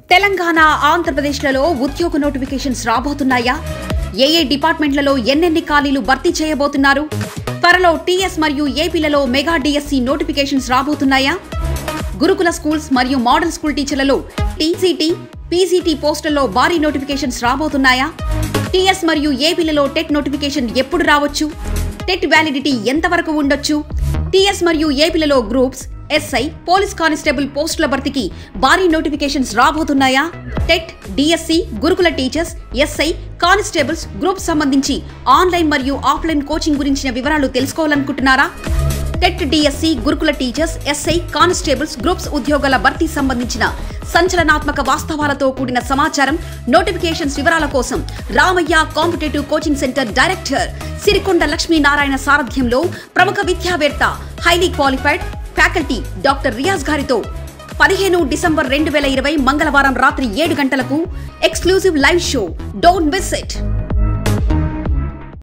తెలంగాణ ఆంధ్రప్రదేశ్లలో ఉద్యోగ నోటిఫికేషన్స్ రాబోతున్నాయా ఏ ఏ డిపార్ట్మెంట్లలో ఎన్నెన్ని ఖాళీలు భర్తీ చేయబోతున్నారు త్వరలో టీఎస్ మరియు ఏపీలలో మెగా డిఎస్సి నోటిఫికేషన్స్ రాబోతున్నాయా గురుకుల స్కూల్స్ మరియు మోడల్ స్కూల్ టీచర్లలో టీసీటీ పీసీటీ పోస్టుల్లో భారీ నోటిఫికేషన్స్ రాబోతున్నాయా టీఎస్ మరియు ఏపీలలో టెట్ నోటిఫికేషన్ ఎప్పుడు రావచ్చు టెట్ వ్యాలిడిటీ ఎంతవరకు ఉండొచ్చు టీఎస్ మరియు ఏపీలలో గ్రూప్స్ ఎస్ఐ పోలీస్ కానిస్టేబుల్ పోస్టుల భర్తీకి భారీ నోటిఫికేషన్స్ రాబోతున్నాయా టెట్ డిఎస్సి గురుకుల టీచర్స్ ఎస్ఐ కానిస్టేబుల్స్ గ్రూప్ సంబంధించి ఆన్లైన్ మరియు ఆఫ్లైన్ కోచింగ్ గురించిన వివరాలు తెలుసుకోవాలనుకుంటున్నారా టెట్ డిఎస్సి గురుకుల టీచర్స్ ఎస్ఐ కానిస్టేబుల్స్ గ్రూప్స్ ఉద్యోగాల భర్తీ సంబంధించిన సంచలనాత్మక వాస్తవాలతో కూడిన సమాచారం నోటిఫికేషన్స్ వివరాల కోసం Ramaiah competitive coaching centre director Sirikonda Lakshminarayana సారథ్యంలో ప్రముఖ విద్యావేత్త highly qualified faculty doctor Riyaz గారితో పదిహేను డిసెంబర్ రెండు వేల ఇరవై మంగళవారం రాత్రి ఏడు గంటలకు exclusive live show don't miss it